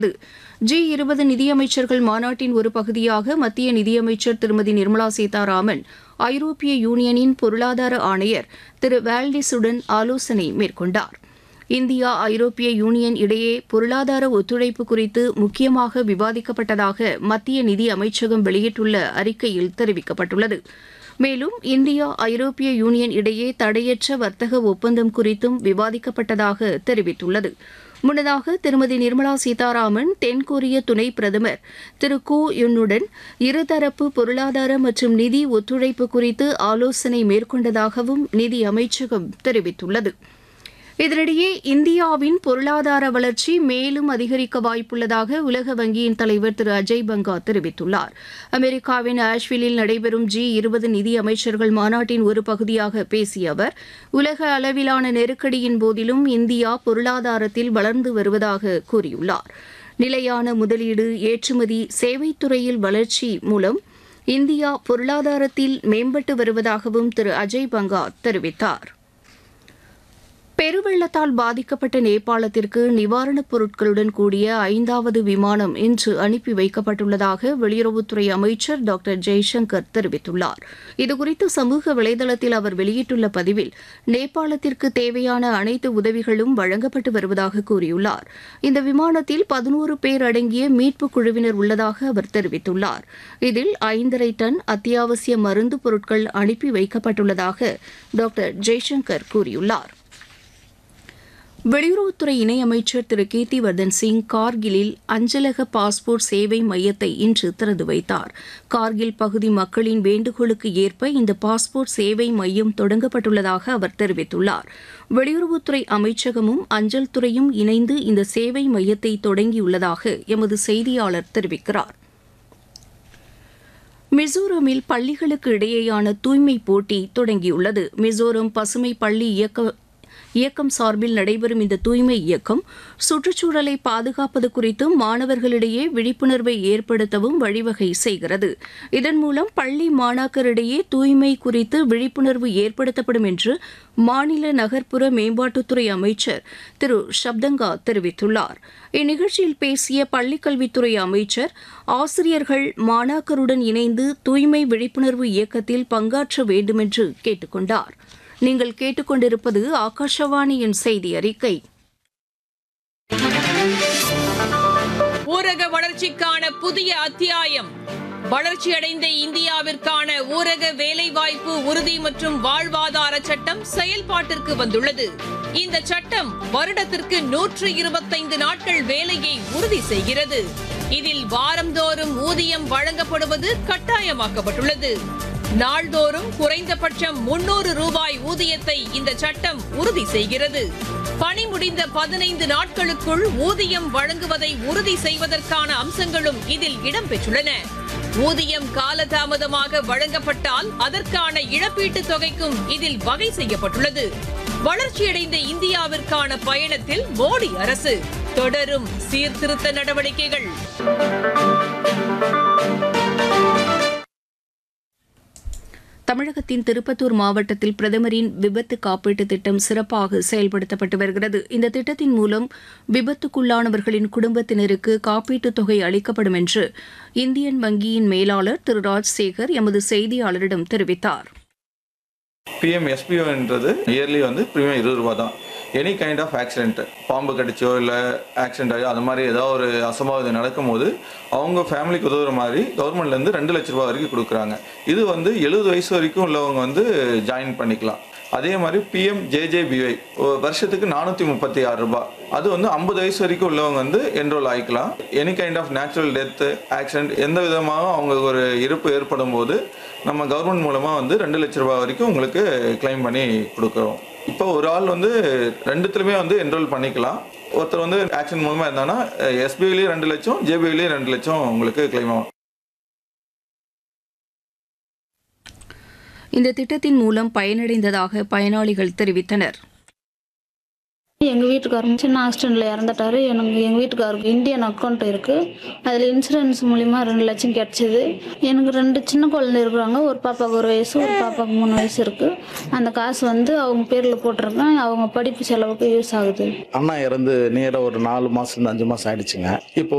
G இருபது நிதியமைச்சர்கள் மாநாட்டின் ஒரு பகுதியாக மத்திய நிதியமைச்சர் திருமதி நிர்மலா சீதாராமன் ஐரோப்பிய யூனியனின் பொருளாதார ஆணையர் திரு வால்டிஸுடன் ஆலோசனை மேற்கொண்டார் இந்தியா ஐரோப்பிய யூனியன் இடையே பொருளாதார ஒத்துழைப்பு குறித்து முக்கியமாக விவாதிக்கப்பட்டதாக மத்திய நிதி அமைச்சகம் வெளியிட்டுள்ள அறிக்கையில் தெரிவிக்கப்பட்டுள்ளது மேலும் இந்தியா ஐரோப்பிய யூனியன் இடையே தடையற்ற வர்த்தக ஒப்பந்தம் குறித்தும் விவாதிக்கப்பட்டதாக தெரிவித்துள்ளது முன்னதாக திருமதி நிர்மலா சீதாராமன் தென்கொரிய துணை பிரதமர் திரு கூ யுன்னுடன் இருதரப்பு பொருளாதார மற்றும் நிதி ஒத்துழைப்பு குறித்து ஆலோசனை மேற்கொண்டதாகவும் நிதி அமைச்சகம் தெரிவித்துள்ளது இதனிடையே இந்தியாவின் பொருளாதார வளர்ச்சி மேலும் அதிகரிக்க வாய்ப்புள்ளதாக உலக வங்கியின் தலைவர் திரு அஜய் பங்கா தெரிவித்துள்ளார் அமெரிக்காவின் ஆஷ்வில்லில் நடைபெறும் ஜி இருபது நிதி அமைச்சர்கள் மாநாட்டின் ஒரு பகுதியாக பேசிய அவர் உலக அளவிலான நெருக்கடியின் போதிலும் இந்தியா பொருளாதாரத்தில் வளர்ந்து வருவதாக கூறியுள்ளார் நிலையான முதலீடு ஏற்றுமதி சேவைத்துறையில் வளர்ச்சி மூலம் இந்தியா பொருளாதாரத்தில் மேம்பட்டு வருவதாகவும் திரு அஜய் பங்கா தெரிவித்தார் பெருவெள்ளத்தால் பாதிக்கப்பட்ட நேபாளத்திற்கு நிவாரணப் பொருட்களுடன் கூடிய ஐந்தாவது விமானம் இன்று அனுப்பி வைக்கப்பட்டுள்ளதாக வெளியுறவுத்துறை அமைச்சர் டாக்டர் ஜெய்சங்கர் தெரிவித்துள்ளார் இதுகுறித்து சமூக வலைதளத்தில் அவர் வெளியிட்டுள்ள பதிவில் நேபாளத்திற்கு தேவையான அனைத்து உதவிகளும் வழங்கப்பட்டு வருவதாக கூறியுள்ளார் இந்த விமானத்தில் பதினோரு பேர் அடங்கிய மீட்புக் குழுவினர் உள்ளதாக அவர் தெரிவித்துள்ளார் இதில் ஐந்தரை டன் அத்தியாவசிய மருந்து பொருட்கள் அனுப்பி வைக்கப்பட்டுள்ளதாக டாக்டர் ஜெய்சங்கர் கூறியுள்ளார் வெளியுறவுத்துறை இணையமைச்சர் திரு கீர்த்திவர்தன் சிங் கார்கிலில் அஞ்சலக பாஸ்போர்ட் சேவை மையத்தை இன்று திறந்து வைத்தார் கார்கில் பகுதி மக்களின் வேண்டுகோளுக்கு ஏற்ப இந்த பாஸ்போர்ட் சேவை மையம் தொடங்கப்பட்டுள்ளதாக அவர் தெரிவித்துள்ளார் வெளியுறவுத்துறை அமைச்சகமும் அஞ்சல் துறையும் இணைந்து இந்த சேவை மையத்தை தொடங்கியுள்ளதாக எமது செய்தியாளர் தெரிவிக்கிறார் மிசோரமில் பள்ளிகளுக்கு இடையேயான தூய்மை போட்டி தொடங்கியுள்ளது மிசோரம் பசுமை பள்ளி இயக்க இயக்கம் சார்பில் நடைபெறும் இந்த தூய்மை இயக்கம் சுற்றுச்சூழலை பாதுகாப்பது குறித்தும் மாணவர்களிடையே விழிப்புணர்வை ஏற்படுத்தவும் வழிவகை செய்கிறது இதன் மூலம் பள்ளி மாணாக்கரிடையே தூய்மை குறித்து விழிப்புணர்வு ஏற்படுத்தப்படும் என்று மாநில நகர்ப்புற மேம்பாட்டுத்துறை அமைச்சர் திரு ஷப்தங்கா தெரிவித்துள்ளார் இந்நிகழ்ச்சியில் பேசிய பள்ளிக்கல்வித்துறை அமைச்சர் ஆசிரியர்கள் மாணாக்கருடன் இணைந்து தூய்மை விழிப்புணர்வு இயக்கத்தில் பங்காற்ற வேண்டுமென்று கேட்டுக் கொண்டார் நீங்கள் கேட்டுக்கொண்டிருப்பது ஆகாஷவாணியின் செய்தி அறிக்கை ஊரக வளர்ச்சிக்கான புதிய அத்தியாயம் வளர்ச்சியடைந்த இந்தியாவிற்கான ஊரக வேலைவாய்ப்பு உறுதி மற்றும் வாழ்வாதார சட்டம் செயல்பாட்டிற்கு வந்துள்ளது இந்த சட்டம் வருடத்திற்கு நூற்று இருபத்தைந்து நாட்கள் வேலையை உறுதி செய்கிறது இதில் வாரந்தோறும் ஊதியம் வழங்கப்படுவது கட்டாயமாக்கப்பட்டுள்ளது நாள்தோறும் குறைந்தபட்சம் முன்னூறு ரூபாய் ஊதியத்தை இந்த சட்டம் உறுதி செய்கிறது பணி முடிந்த பதினைந்து நாட்களுக்குள் ஊதியம் வழங்குவதை உறுதி செய்வதற்கான அம்சங்களும் இதில் இடம்பெற்றுள்ளன ஊதியம் காலதாமதமாக வழங்கப்பட்டால் அதற்கான இழப்பீட்டுத் தொகைக்கும் இதில் வகை செய்யப்பட்டுள்ளது வளர்ச்சியடைந்த இந்தியாவிற்கான பயணத்தில் மோடி அரசு தொடரும் சீர்திருத்த நடவடிக்கைகள் தமிழகத்தின் திருப்பத்தூர் மாவட்டத்தில் பிரதமரின் விபத்து காப்பீட்டு திட்டம் சிறப்பாக செயல்படுத்தப்பட்டு வருகிறது இந்த திட்டத்தின் மூலம் விபத்துக்குள்ளானவர்களின் குடும்பத்தினருக்கு காப்பீட்டுத் தொகை அளிக்கப்படும் என்று இந்தியன் வங்கியின் மேலாளர் திரு ராஜ்சேகர் எமது செய்தியாளரிடம் தெரிவித்தார் பிஎம் எஸ்பிஓன்றது இயர்லி வந்து ப்ரீமியம் இருபது ரூபா தான் எனி கைண்ட் ஆஃப் ஆக்சிடென்ட் பாம்பு கடிச்சோ இல்லை ஆக்சிடென்ட் ஆகி அது மாதிரி ஏதாவது ஒரு அசம்பாவிதம் நடக்கும்போது அவங்க ஃபேமிலிக்கு உதவுற மாதிரி கவர்மெண்ட்லேருந்து ரெண்டு லட்ச ரூபா வரைக்கும் கொடுக்குறாங்க இது வந்து எழுபது வயசு வரைக்கும் உள்ளவங்க வந்து ஜாயின் பண்ணிக்கலாம் அதே மாதிரி பிஎம் ஜேஜேபிஒய் வருஷத்துக்கு நானூற்றி முப்பத்தி ஆறு ரூபாய் அது வந்து ஐம்பது வயசு வரைக்கும் உள்ளவங்க வந்து என்ரோல் ஆகிக்கலாம் any kind of natural death accident எந்த விதமாக அவங்க ஒரு இறப்பு ஏற்படும் போது நம்ம கவர்மெண்ட் மூலமாக வந்து ரெண்டு லட்ச ரூபாய் வரைக்கும் உங்களுக்கு கிளைம் பண்ணி கொடுக்குறோம் இப்போ ஒரு ஆள் வந்து ரெண்டுத்துலையுமே வந்து என்ரோல் பண்ணிக்கலாம் ஒருத்தர் வந்து ஆக்சிடென்ட் மூலமாக இருந்தாங்கன்னா எஸ்பிஐலேயும் ரெண்டு லட்சம் ஜேபிஐலேயும் ரெண்டு லட்சம் உங்களுக்கு கிளைம் ஆகும் இந்த திட்டத்தின் மூலம் பயனடைந்ததாக பயனாளிகள் தெரிவித்தனர் எங்கள் வீட்டுக்காரங்க சின்ன ஆக்சிடெண்ட்டில் இறந்துட்டாரு எனக்கு எங்கள் வீட்டுக்காருக்கு இந்தியன் அக்கௌண்ட் இருக்குது அதில் இன்சூரன்ஸ் மூலிமா ரெண்டு லட்சம் கிடச்சிது எனக்கு ரெண்டு சின்ன குழந்தை இருக்கிறாங்க ஒரு பாப்பாவுக்கு ஒரு வயசு ஒரு பாப்பாவுக்கு மூணு வயசு இருக்குது அந்த காசு வந்து அவங்க பேரில் போட்டிருக்கேன் அவங்க படிப்பு செலவுக்கு யூஸ் ஆகுது அண்ணா இறந்து நேராக ஒரு நாலு மாதம் அஞ்சு மாதம் ஆயிடுச்சுங்க இப்போ